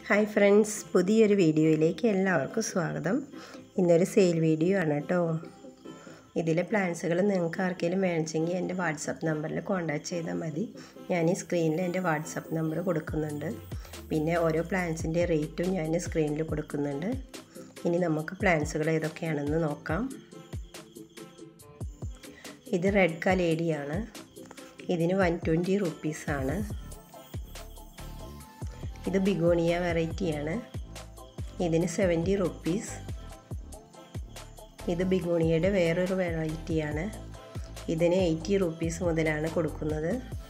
hi friends പുതിയൊരു വീഡിയോയിലേക്ക് എല്ലാവർക്കും സ്വാഗതം ഇന്നൊരു സെയിൽ വീഡിയോ ആണ് കേട്ടോ ഇതിലെ പ്ലാൻസുകൾ നിങ്ങൾക്ക് ആർക്കെങ്കിലും വേണിച്ചെങ്കിൽ എൻ്റെ വാട്സപ്പ് നമ്പറിൽ കോൺടാക്ട് ചെയ്താൽ മതി ഞാൻ ഈ സ്ക്രീനിൽ എൻ്റെ വാട്സപ്പ് നമ്പർ കൊടുക്കുന്നുണ്ട് പിന്നെ ഓരോ പ്ലാൻസിൻ്റെ റേറ്റും ഞാൻ സ്ക്രീനിൽ കൊടുക്കുന്നുണ്ട് ഇനി നമുക്ക് പ്ലാൻസുകൾ ഏതൊക്കെയാണെന്ന് നോക്കാം ഇത് റെഡ് കലേഡിയാണ് ഇതിന് വൺ ട്വൻറ്റി റുപ്പീസാണ് ഇത് ബിഗോണിയ വെറൈറ്റിയാണ് ഇതിന് സെവൻറ്റി റുപ്പീസ് ഇത് ബിഗോണിയയുടെ വേറൊരു വെറൈറ്റിയാണ് ഇതിന് എയ്റ്റി റുപ്പീസ് മുതലാണ് കൊടുക്കുന്നത്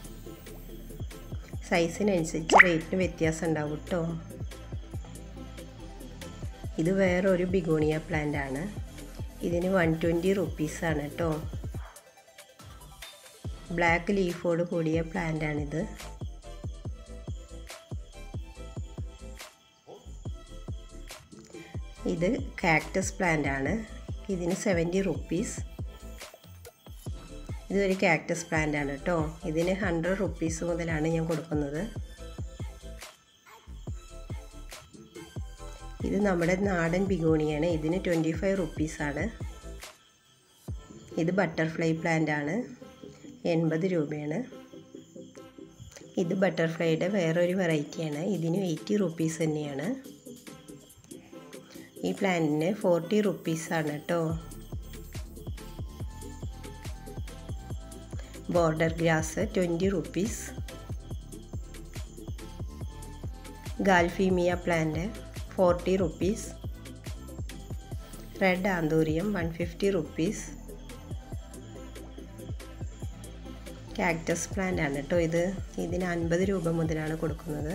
സൈസിനനുസരിച്ച് റേറ്റിന് വ്യത്യാസം ഉണ്ടാവും കേട്ടോ ഇത് വേറൊരു ബിഗോണിയ പ്ലാന്റ് ആണ് ഇതിന് വൺ ട്വൻറ്റി റുപ്പീസാണ് കേട്ടോ ബ്ലാക്ക് ലീഫോട് കൂടിയ പ്ലാന്റാണിത് ഇത് കാക്ടസ് പ്ലാന്റ് ആണ് ഇതിന് സെവൻറ്റി റുപ്പീസ് ഇതൊരു കാക്ടസ് പ്ലാന്റ് ആണ് കേട്ടോ ഇതിന് ഹൺഡ്രഡ് റുപ്പീസ് മുതലാണ് ഞാൻ കൊടുക്കുന്നത് ഇത് നമ്മുടെ നാടൻ ബിഗോണിയാണ് ഇതിന് ട്വൻറ്റി ഫൈവ് റുപ്പീസാണ് ഇത് ബട്ടർഫ്ലൈ പ്ലാന്റ് ആണ് എൺപത് രൂപയാണ് ഇത് ബട്ടർഫ്ലൈയുടെ വേറൊരു വെറൈറ്റിയാണ് ഇതിന് എയ്റ്റി റുപ്പീസ് തന്നെയാണ് ഈ പ്ലാന്റിന് ഫോർട്ടി റുപ്പീസാണ് കേട്ടോ border grass twenty rupees galphimia plant forty rupees red anthurium one fifty rupees cactus plant ആണ് കേട്ടോ ഇത് ഇതിന് അൻപത് രൂപ മുതലാണ് കൊടുക്കുന്നത്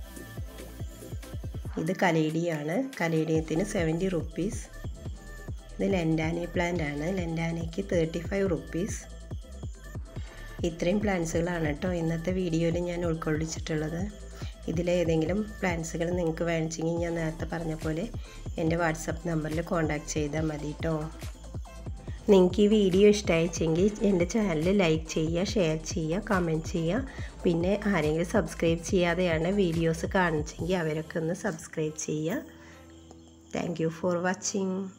ഇത് കലേഡിയാണ് കലേഡിയത്തിന് സെവൻറ്റി റുപ്പീസ് ഇത് ലെൻഡാനി പ്ലാന്റ് ആണ് ലെൻഡാനയ്ക്ക് തേർട്ടി ഫൈവ് റുപ്പീസ് ഇത്രയും പ്ലാന്റ്സുകളാണ് കേട്ടോ ഇന്നത്തെ വീഡിയോയിൽ ഞാൻ ഉൾക്കൊള്ളിച്ചിട്ടുള്ളത് ഇതിലേതെങ്കിലും പ്ലാന്റ്സുകൾ നിങ്ങൾക്ക് വേണിച്ചെങ്കിൽ ഞാൻ നേരത്തെ പറഞ്ഞ പോലെ എൻ്റെ വാട്സപ്പ് നമ്പറിൽ കോൺടാക്റ്റ് ചെയ്താൽ മതി കേട്ടോ നിങ്ങൾക്ക് ഈ വീഡിയോ ഇഷ്ടമായിച്ചെങ്കിൽ എൻ്റെ ചാനൽ ലൈക്ക് ചെയ്യുക ഷെയർ ചെയ്യുക കമൻറ്റ് ചെയ്യുക പിന്നെ ആരെങ്കിലും സബ്സ്ക്രൈബ് ചെയ്യാതെയാണ് വീഡിയോസ് കാണിച്ചെങ്കിൽ അവരൊക്കെ ഒന്ന് സബ്സ്ക്രൈബ് ചെയ്യുക താങ്ക് യു ഫോർ വാച്ചിങ്